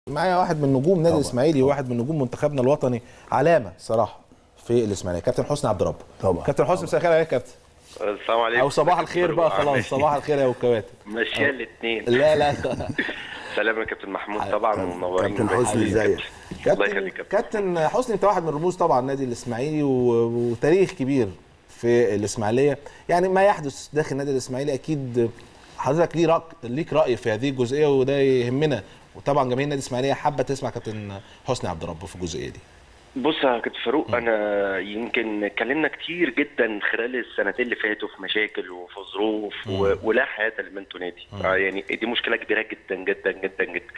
معايا واحد من نجوم نادي طبعا. الاسماعيلي وواحد من نجوم منتخبنا الوطني علامه صراحه في الاسماعيليه كابتن حسني عبد ربه طبعا. كابتن حسني مساء الخير عليك يا كابتن السلام عليكم او صباح الخير بقى خلاص صباح الخير يا كباتن ماشيه الاثنين لا لا سلام يا كابتن محمود طبعا ومنورين كابتن حسني ازيك الله كابتن يخليك يا كابتن كابتن حسني انت واحد من رموز طبعا النادي الاسماعيلي و- وتاريخ كبير في الاسماعيليه يعني ما يحدث داخل النادي الاسماعيلي اكيد حضرتك ليه رأي ليك راي في هذه الجزئيه وده يهمنا وطبعا جماهير النادي الاسماعيليه حابه تسمع كابتن حسني عبد ربه في الجزئيه دي بص يا كابتن فاروق انا يمكن اتكلمنا كتير جدا خلال السنتين اللي فاتوا في مشاكل وفي ظروف و... ولا حياه لمن تنادي آه يعني دي مشكله كبيره جدا جدا جدا جدا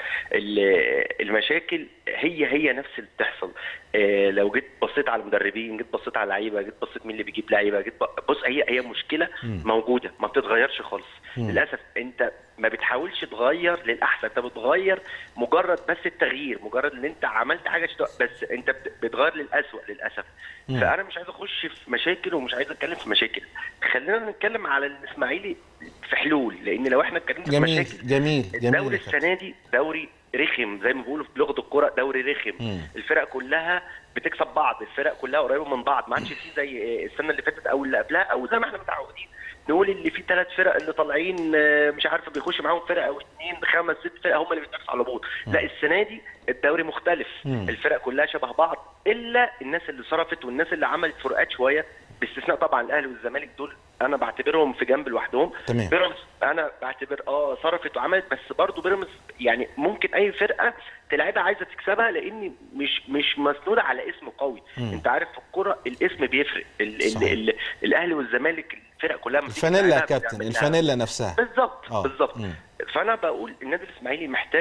ال- المشاكل هي هي نفس اللي بتحصل آه لو جيت بصيت على المدربين جيت بصيت على اللعيبه جيت بصيت مين اللي بيجيب لعيبه جيت ب- بص هي هي مشكله موجوده ما بتتغيرش خالص للاسف انت ما بتحاولش تغير للاحسن انت بتغير مجرد بس التغيير مجرد ان انت عملت حاجه شتو... بس انت بت- بتغير للاسوء للاسف فانا مش عايز اخش في مشاكل ومش عايز اتكلم في مشاكل خلينا نتكلم على الاسماعيلي في حلول لان لو احنا اتكلمنا في جميل مشاكل جميل جميل الدوري يا كابتن. السنه دي دوري رخم زي ما بيقولوا في لغه الكوره دوري رخم مم. الفرق كلها بتكسب بعض الفرق كلها قريبه من بعض ما عادش في زي السنه اللي فاتت او اللي قبلها او زي ما احنا متعودين نقول اللي في ثلاث فرق اللي طالعين آه، مش عارف بيخش معاهم فرقه او اثنين خمس ست فرق هم اللي بيتنافسوا على الهبوط لا السنه دي الدوري مختلف مم. الفرق كلها شبه بعض الا الناس اللي صرفت والناس اللي عملت فروقات شويه باستثناء طبعا الاهلي والزمالك دول انا بعتبرهم في جنب لوحدهم تمام. بيراميدز انا بعتبر اه صرفت وعملت بس برضه بيراميدز يعني ممكن اي فرقه تلعبها عايزه تكسبها لان مش مش مسنوده على اسم قوي مم. انت عارف في الكوره الاسم بيفرق ال ال صحيح. ال الاهلي والزمالك الفرق كلها لما تيجي الفانيلا يا تلعبها كابتن بتعمل لها- الفانيلا نفسها بالظبط آه. بالظبط مم. فانا بقول النادي الاسماعيلي محتاج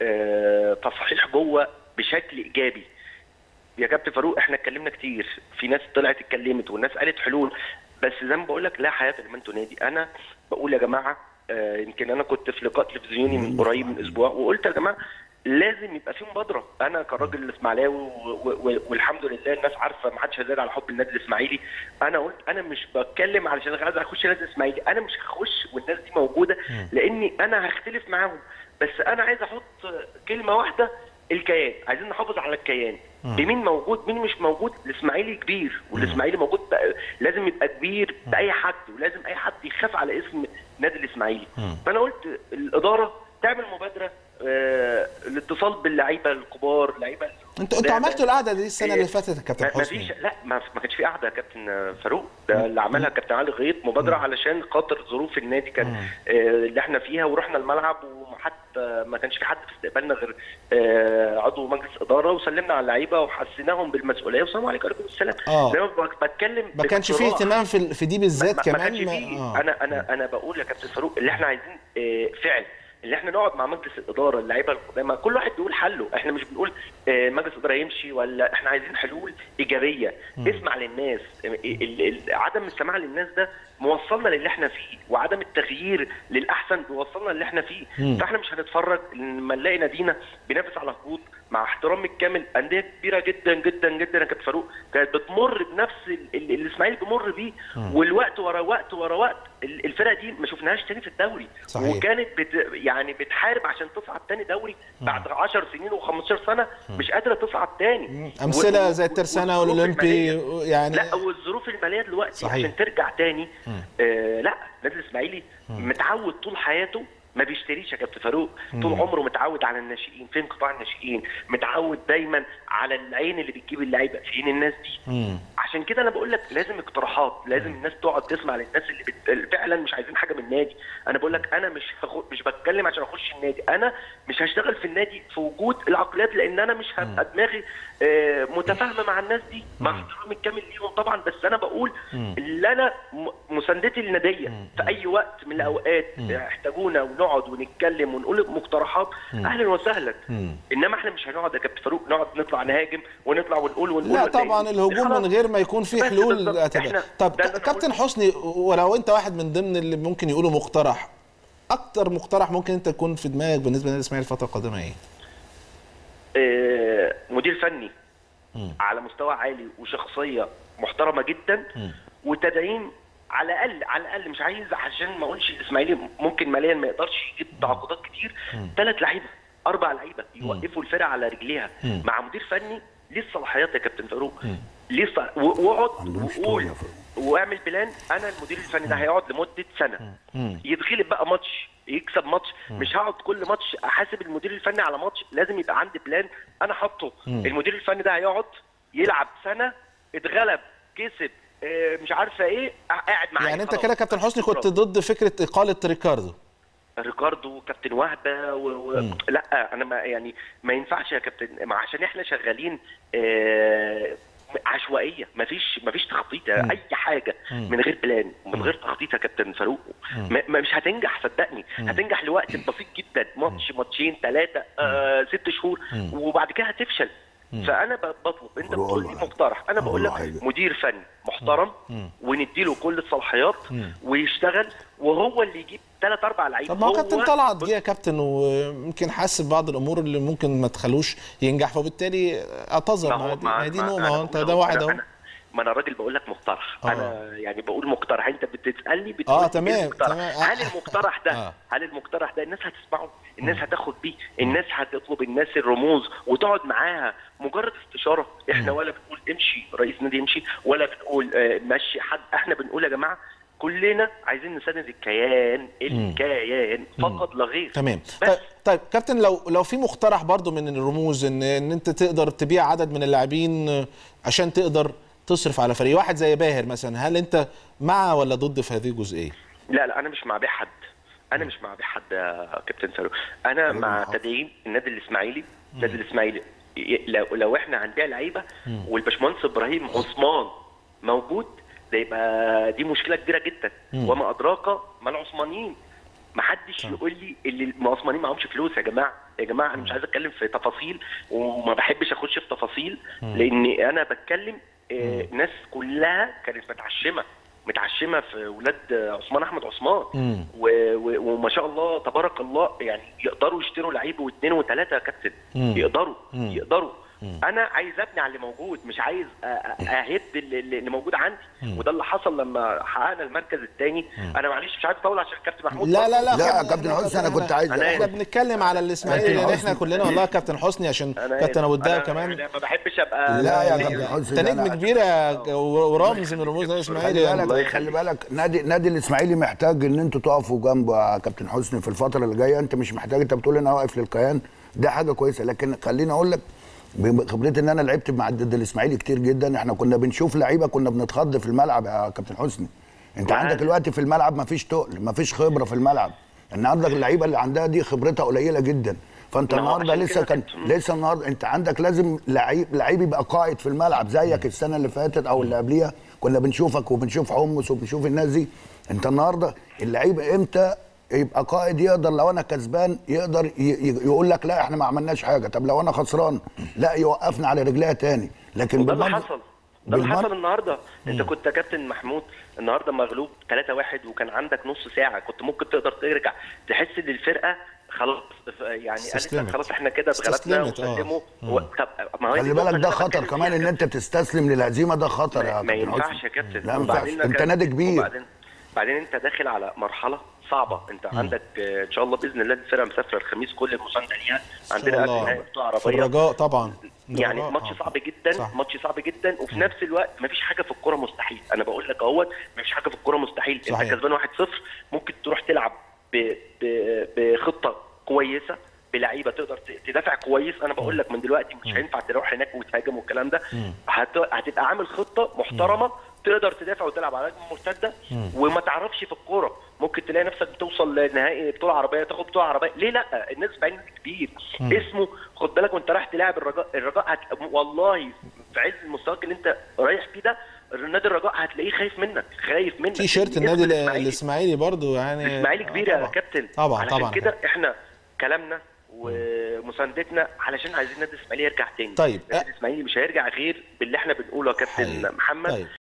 آه، تصحيح جوه بشكل ايجابي يا كابتن فاروق احنا اتكلمنا كتير في ناس طلعت اتكلمت والناس قالت حلول بس زي ما بقول لك لا حياه لمن تنادي انا بقول يا جماعه آه، يمكن انا كنت في لقاء تلفزيوني من قريب من اسبوع وقلت يا جماعه لازم يبقى في مبادره انا كراجل اسماعيلاوي و- و- والحمد لله الناس عارفه ما حدش هيزعل على حب النادي الاسماعيلي انا قلت انا مش بتكلم علشان عايز اخش النادي الاسماعيلي انا مش هخش والناس دي موجوده لاني انا هختلف معاهم بس انا عايز احط كلمه واحده الكيان عايزين نحافظ على الكيان بمين موجود مين مش موجود الاسماعيلي كبير والاسماعيلي موجود بقى لازم يبقى كبير باي حد ولازم اي حد يخاف على اسم نادي الاسماعيلي فانا قلت الاداره تعمل مبادره آه الاتصال باللعيبه الكبار لعيبه انتوا انتوا عملتوا القعده دي السنه اللي فاتت يا كابتن ما ما حسني فيش لا ما, ما كانش في قعده يا كابتن فاروق ده اللي عملها كابتن علي غيط مبادره علشان خاطر ظروف النادي كان آه اللي احنا فيها ورحنا الملعب وحتى ما كانش في حد في استقبالنا غير آه عضو مجلس اداره وسلمنا على اللعيبه وحسيناهم بالمسؤوليه والسلام عليكم وعليكم السلام آه. زي ما بك- بتكلم ما كانش فيه باقتراح. اهتمام في في دي بالذات ما- كمان ما كانش ما- فيه آه. انا انا انا بقول يا كابتن فاروق اللي احنا عايزين آه، فعل اللي احنا نقعد مع مجلس الاداره اللعيبه القدامى كل واحد بيقول حله احنا مش بنقول آه، مجلس الاداره يمشي ولا احنا عايزين حلول ايجابيه اسمع للناس ال- ال- ال- عدم السماع للناس ده موصلنا للي احنا فيه وعدم التغيير للاحسن بيوصلنا للي احنا فيه مم. فاحنا مش هنتفرج لما نلاقي نادينا بينافس على هبوط مع احترامي الكامل انديه كبيره جدا جدا جدا يا كابتن فاروق كانت بتمر بنفس ال- ال- اللي الاسماعيلي بيمر بيه والوقت ورا وقت ورا وقت ال- الفرق دي ما شفناهاش تاني في الدوري صحيح. وكانت بت يعني بتحارب عشان تصعد تاني دوري بعد 10 سنين و15 سنه مش قادره تصعد تاني امثله و- زي و- الترسانه والظروف والاولمبي المالية- يعني لا والظروف الماليه دلوقتي صحيح. عشان ترجع تاني آه لا النادي الاسماعيلي متعود طول حياته ما بيشتريش يا كابتن فاروق طول عمره متعود على الناشئين فين قطاع الناشئين متعود دايما على العين اللي بتجيب اللعيبه فين الناس دي مم. عشان كده انا بقول لك لازم اقتراحات لازم الناس تقعد تسمع للناس اللي بت... اللي فعلا مش عايزين حاجه من النادي انا بقول لك انا مش هخ... مش بتكلم عشان اخش النادي انا مش هشتغل في النادي في وجود العقليات لان انا مش هبقى دماغي آه، متفاهمه مع الناس دي مع احترامي الكامل ليهم طبعا بس انا بقول اللي انا م- مساندتي للناديه في اي وقت من الاوقات احتاجونا ونقعد ونتكلم ونقول مقترحات اهلا وسهلا مم. انما احنا مش هنقعد يا كابتن فاروق نقعد نطلع نهاجم ونطلع ونقول ونقول لا ونلاقي- طبعا الهجوم خلاص. من غير ما يكون في بس حلول بالظبط. هتبقى. إحنا- طب ده اللي أنا كابتن قلته. حسني ولو انت واحد من ضمن اللي ممكن يقولوا مقترح اكتر مقترح ممكن انت تكون في دماغك بالنسبه للنادي الاسماعيلي الفتره القادمه ايه؟ آه، مدير فني مم. على مستوى عالي وشخصيه محترمه جدا وتدعيم على الاقل على الاقل مش عايز عشان ما اقولش الاسماعيلي ممكن ماليا ما يقدرش يجيب تعاقدات كتير ثلاث لعيبه اربع لعيبه يوقفوا الفرقه على رجليها مم. مع مدير فني ليه الصلاحيات يا كابتن فاروق ليه الص- و- واقعد عندهم شطار وقول يا فاروق. واعمل بلان انا المدير الفني ده هيقعد لمده سنه مم. يتغلب بقى ماتش يكسب ماتش مش هقعد كل ماتش احاسب المدير الفني على ماتش لازم يبقى عندي بلان انا حاطه المدير الفني ده هيقعد يلعب سنه اتغلب كسب آه، مش عارفه ايه قاعد معايا يعني انت خلاص. كده كابتن حسني كنت ضد فكره اقاله ريكاردو ريكاردو كابتن وهبه و... و... لا انا ما يعني ما ينفعش يا كابتن ما عشان احنا شغالين آه... عشوائيه ما فيش ما فيش تخطيط اي حاجه من غير بلان من غير تخطيط يا كابتن فاروق ما... ما مش هتنجح صدقني هتنجح لوقت بسيط جدا ماتش ماتشين ثلاثه آه... ست شهور وبعد كده هتفشل فانا ب- بطلب انت أقول بتقول له لي حاجة. مقترح انا أقول بقول له لك حاجة. مدير فني محترم ونديله كل الصلاحيات ويشتغل وهو اللي يجيب ثلاث اربع لعيبه طب ما هو كابتن هو- طلعت جه يا كابتن ويمكن حس ببعض الامور اللي ممكن ما تخلوش ينجح فبالتالي اعتذر ما دي- ما دي نومه هو انت ده واحد اهو ما انا راجل بقول لك مقترح آه. انا يعني بقول مقترح انت بتسالني بتقول آه، إيه تمام، المقترح؟ تمام. هل المقترح ده آه. هل المقترح ده الناس هتسمعه الناس هتاخد بيه الناس هتطلب الناس الرموز وتقعد معاها مجرد استشاره احنا ولا بنقول امشي رئيس نادي يمشي ولا بنقول آه، مشي حد احنا بنقول يا جماعه كلنا عايزين نساند الكيان الكيان فقط لا غير تمام بس طيب, طيب كابتن لو لو في مقترح برضو من الرموز ان ان انت تقدر تبيع عدد من اللاعبين عشان تقدر تصرف على فريق واحد زي باهر مثلا هل انت مع ولا ضد في هذه الجزئيه لا لا انا مش مع بيع حد انا مش مع بيع حد يا كابتن فاروق انا مع تدعيم النادي الاسماعيلي النادي الاسماعيلي ي- لو لو احنا هنبيع لعيبه والباشمهندس ابراهيم عثمان موجود ده يبقى دي مشكله كبيره جدا وما ادراك ما العثمانيين ما حدش يقول لي اللي العثمانيين معهمش فلوس يا جماعه يا جماعه انا مش عايز اتكلم في تفاصيل وما بحبش اخش في تفاصيل لان انا بتكلم آه، ناس كلها كانت متعشمه متعشمه في ولاد عثمان احمد عثمان مم. و- و- وما شاء الله تبارك الله يعني يقدروا يشتروا لعيب واثنين وثلاثه يا كابتن مم. يقدروا مم. يقدروا انا عايز ابني على اللي موجود مش عايز أ- أ- اهد اللي اللي موجود عندي وده اللي حصل لما حققنا المركز الثاني انا معلش مش عايز اطول عشان كابتن محمود لا لا لا لا يا خلينا- كابتن حسني انا كنت إحنا- عايز أنا احنا أخد- بنتكلم على الاسماعيلي كابتن لان احنا حسني. كلنا والله كابتن حسني عشان أنا كابتن آسف. ابو الدهب أنا- كمان أنا ما بحبش ابقى لا يا ليه؟ كابتن حسني انت نجم أنا- كبير يا- ورامز من رموز النادي خلي الاسماعيلي يعني. بالك خلي بالك نادي نادي الاسماعيلي محتاج ان انتوا تقفوا جنبه يا كابتن حسني في الفتره اللي جايه انت مش محتاج انت بتقول انا واقف للكيان ده حاجه كويسه لكن خليني اقول لك بخبرتي ان انا لعبت مع ضد الاسماعيلي كتير جدا احنا كنا بنشوف لعيبه كنا بنتخض في الملعب يا كابتن حسني انت وعادي. عندك الوقت في الملعب مفيش تقل مفيش خبره في الملعب النهارده اللعيبه اللي عندها دي خبرتها قليله جدا فانت ما هو النهارده عشان لسه كده كان كنت- لسه النهارده انت عندك لازم لعيب لعيب يبقى قائد في الملعب زيك السنه اللي فاتت او اللي قبليها كنا بنشوفك وبنشوف حمص وبنشوف الناس دي انت النهارده اللعيب امتى يبقى قائد يقدر لو انا كسبان يقدر ي- ي- يقول لك لا احنا ما عملناش حاجه طب لو انا خسران لا يوقفنا على رجليها تاني لكن وده اللي بالمنظر- حصل ده اللي بالمنظر- حصل النهارده انت كنت يا كابتن محمود النهارده مغلوب 3-1 وكان عندك نص ساعه كنت ممكن تقدر ترجع تحس ان الفرقه خلاص يعني قالت استسلمت. لك خلاص احنا كده اتغلبنا استسلمت، آه. وسلموا و... طب ما هو دي خلي النقطة بالك اللي ده أنا خطر بتكلم كمان فيها ان يا انت تستسلم للهزيمه ده خطر يا ما, ما كابتن ينفعش حسني. يا كابتن لا ما ينفعش وبعدين انت كان- نادي كبير وبعدين بعدين انت داخل على مرحله صعبه انت عندك آه، ان شاء الله باذن الله الفرقه مسافره الخميس كل المسانده ليها إن شاء عندنا الله. نهائي بتوع في عربيه الرجاء طبعا يعني الرجاء، ماتش آه. صعب جدا صح. ماتش صعب جدا وفي نفس الوقت مفيش حاجه في الكوره مستحيل انا بقول لك اهوت مفيش حاجه في الكوره مستحيل صحيح. انت كسبان 1-0 ممكن تروح تلعب ب... ب... بخطه كويسه بلعيبه تقدر ت- تدافع كويس انا بقول لك من دلوقتي مش هينفع تروح هناك وتهاجم والكلام ده هت... هتبقى عامل خطه محترمه تقدر تدافع وتلعب على هجمه مرتده وما تعرفش في الكوره ممكن تلاقي نفسك بتوصل لنهائي بطوله عربيه تاخد بطوله عربيه ليه لا الناس بعين كبير اسمه خد بالك وانت رايح تلاعب الرجاء الرجاء هت... والله في عز مستواك اللي انت رايح فيه ده نادي الرجاء هتلاقيه خايف منك خايف منك تي شيرت اسم النادي الإسماعيلي. الاسماعيلي برضو يعني الاسماعيلي آه، كبير يا طبعاً. كابتن طبعا علشان طبعا كده احنا كلامنا ومساندتنا علشان عايزين النادي الاسماعيلي يرجع تاني طيب. النادي الاسماعيلي مش هيرجع غير باللي احنا بنقوله يا كابتن حقيقي. محمد طيب.